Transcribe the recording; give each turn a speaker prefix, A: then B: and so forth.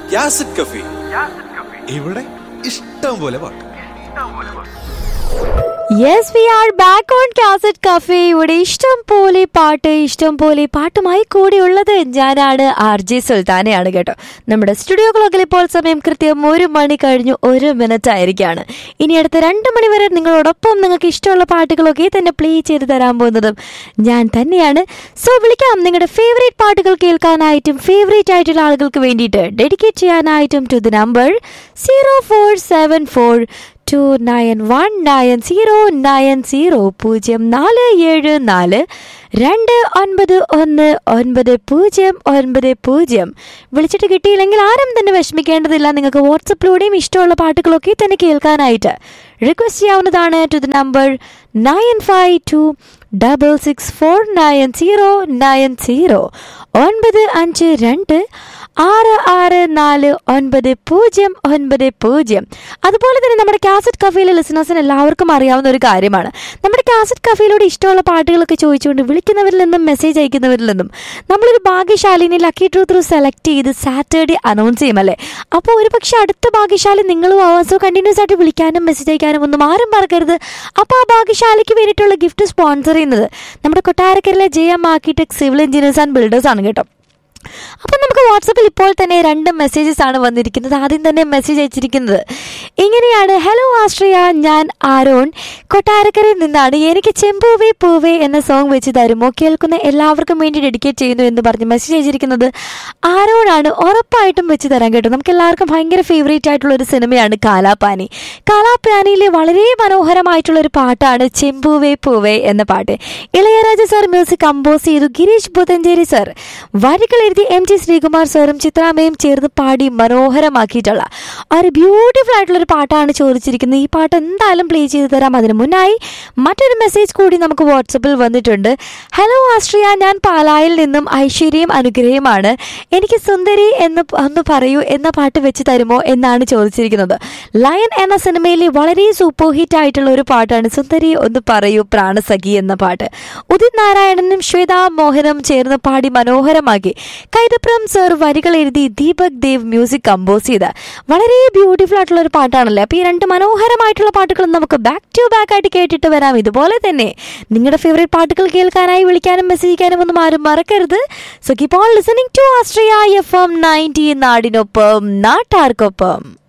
A: യാസിഡ് കഫി ഇവിടെ ഇഷ്ടം പോലെ പാട്ട്
B: yes we are back on cassette cafe ഇവിടെ ഇഷ്ടം പോലെ പാട്ട് ഇഷ്ടം പോലെ പാട്ടുമായി കൂടിയുള്ളത് ഞാനാണ് ആർ ജെ സുൽത്താനയാണ് കേട്ടോ നമ്മുടെ സ്റ്റുഡിയോ ക്ലോക്കിൽ ഇപ്പോൾ സമയം കൃത്യം ഒരു മണി കഴിഞ്ഞു ഒരു മിനിറ്റ് ആയിരിക്കാണ് ഇനി അടുത്ത രണ്ട് മണി വരെ നിങ്ങളോടൊപ്പം നിങ്ങൾക്ക് ഇഷ്ടമുള്ള പാട്ടുകളൊക്കെ തന്നെ പ്ലേ ചെയ്ത് തരാൻ പോകുന്നതും ഞാൻ തന്നെയാണ് സോ വിളിക്കാം നിങ്ങളുടെ ഫേവറേറ്റ് പാട്ടുകൾ കേൾക്കാനായിട്ടും ഫേവറേറ്റ് ആയിട്ടുള്ള ആളുകൾക്ക് വേണ്ടിയിട്ട് ഡെഡിക്കേറ്റ് ചെയ്യാനായിട്ടും to the number zero four seven four two nine one nine zero nine zero പൂജ്യം നാല് ഏഴ് നാല് രണ്ട് ഒൻപത് ഒന്ന് ഒൻപത് പൂജ്യം ഒൻപത് പൂജ്യം വിളിച്ചിട്ട് കിട്ടിയില്ലെങ്കിൽ ആരും തന്നെ വിഷമിക്കേണ്ടതില്ല നിങ്ങൾക്ക് വാട്സപ്പിലൂടെയും ഇഷ്ടമുള്ള പാട്ടുകളൊക്കെ തന്നെ കേൾക്കാനായിട്ട് റിക്വസ്റ്റ് ചെയ്യാവുന്നതാണ് to the number nine five two double six four nine zero nine zero ഒൻപത് അഞ്ച് രണ്ട് ആറ് ആറ് നാല് ഒൻപത് പൂജ്യം ഒൻപത് പൂജ്യം അതുപോലെ തന്നെ നമ്മുടെ കാസറ്റ് കഫയിലെ ലിസണേഴ്സിന് എല്ലാവർക്കും അറിയാവുന്ന ഒരു കാര്യമാണ് നമ്മുടെ കാസറ്റ് കഫയിലൂടെ ഇഷ്ടമുള്ള പാട്ടുകളൊക്കെ ചോദിച്ചുകൊണ്ട് വിളിക്കുന്നവരിൽ നിന്നും മെസ്സേജ് അയക്കുന്നവരിൽ നിന്നും നമ്മളൊരു ഭാഗ്യശാലിനെ ലക്കി ഡ്രൂ ത്രൂ സെലക്ട് ചെയ്ത് സാറ്റർഡേ അനൗൺസ് ചെയ്യുമല്ലേ അപ്പോൾ ഒരു പക്ഷേ അടുത്ത ഭാഗ്യശാലി നിങ്ങളും ആവാം സോ കണ്ടിന്യൂസ് ആയിട്ട് വിളിക്കാനും മെസ്സേജ് അയക്കാനും ഒന്നും ആരും മറക്കരുത് അപ്പോൾ ആ ഭാഗ്യശാലിക്ക് വേണ്ടിയിട്ടുള്ള ഗിഫ്റ്റ് സ്പോൺസർ ചെയ്യുന്നത് നമ്മുടെ കൊട്ടാരക്കരയിലെ J M architect civil engineers and builders ആണ് കേട്ടോ അപ്പം നമുക്ക് വാട്സപ്പിൽ ഇപ്പോൾ തന്നെ രണ്ട് മെസ്സേജസ് ആണ് വന്നിരിക്കുന്നത് ആദ്യം തന്നെ മെസ്സേജ് അയച്ചിരിക്കുന്നത് ഇങ്ങനെയാണ് ഹലോ ആശ്രയ ഞാൻ ആരോൺ കൊട്ടാരക്കരയിൽ നിന്നാണ് എനിക്ക് ചെമ്പൂവേ പൂവേ എന്ന സോങ് വെച്ച് തരുമോ കേൾക്കുന്ന എല്ലാവർക്കും വേണ്ടി ഡെഡിക്കേറ്റ് ചെയ്യുന്നു എന്ന് പറഞ്ഞ് മെസ്സേജ് അയച്ചിരിക്കുന്നത് ആരോണാണ് ഉറപ്പായിട്ടും വെച്ച് തരാൻ കേട്ടോ നമുക്ക് എല്ലാവർക്കും ഭയങ്കര ഫേവറേറ്റ് ആയിട്ടുള്ള ഒരു സിനിമയാണ് കാലാപാനി കാലാപാനിയിലെ വളരെ മനോഹരമായിട്ടുള്ള ഒരു പാട്ടാണ് ചെമ്പൂവേ പൂവേ എന്ന പാട്ട് ഇളയരാജ സാർ മ്യൂസിക് കമ്പോസ് ചെയ്തു ഗിരീഷ് പുതഞ്ചേരി സാർ വരികൾ എഴുതി എം ജി ശ്രീകുമാർ സാറും ചിത്രാമ്മയും ചേർന്ന് പാടി മനോഹരമാക്കിയിട്ടുള്ള ഒരു ബ്യൂട്ടിഫുൾ ആയിട്ടുള്ള ഒരു പാട്ടാണ് ചോദിച്ചിരിക്കുന്നത് ഈ പാട്ട് എന്തായാലും പ്ലേ ചെയ്ത് തരാം അതിന് മുന്നായി മറ്റൊരു മെസ്സേജ് കൂടി നമുക്ക് വാട്സപ്പിൽ വന്നിട്ടുണ്ട് ഹലോ ആശ്രിയ ഞാൻ പാലായിൽ നിന്നും ഐശ്വര്യയും അനുഗ്രഹയുമാണ് എനിക്ക് സുന്ദരി എന്ന് ഒന്ന് പറയൂ എന്ന പാട്ട് വെച്ച് തരുമോ എന്നാണ് ചോദിച്ചിരിക്കുന്നത് ലയൺ എന്ന സിനിമയിലെ വളരെ സൂപ്പർ ഹിറ്റ് ആയിട്ടുള്ള ഒരു പാട്ടാണ് സുന്ദരി ഒന്ന് പറയൂ പ്രാണസഖി എന്ന പാട്ട് ഉദിത് നാരായണനും ശ്വേതാ മോഹനും ചേർന്ന് പാടി മനോഹരമാക്കി കൈതപ്രം സർ വരികൾ എഴുതി ദീപക് ദേവ് മ്യൂസിക് കമ്പോസ് ചെയ്ത വളരെ ബ്യൂട്ടിഫുൾ ആയിട്ടുള്ള ഒരു പാട്ടാണല്ലേ അപ്പോൾ ഈ രണ്ട് മനോഹരമായിട്ടുള്ള പാട്ടുകളും നമുക്ക് ബാക്ക് ടു ബാക്ക് ആയിട്ട് കേട്ടിട്ട് വരാം ഇതുപോലെ തന്നെ നിങ്ങളുടെ ഫേവറേറ്റ് പാട്ടുകൾ കേൾക്കാനായി വിളിക്കാനും മെസ്സേജ് ചെയ്യാനും ഒന്നും ആരും മറക്കരുത് so keep on listening to Astria F M ninety നാടിനൊപ്പം നാട്ടാർക്കൊപ്പം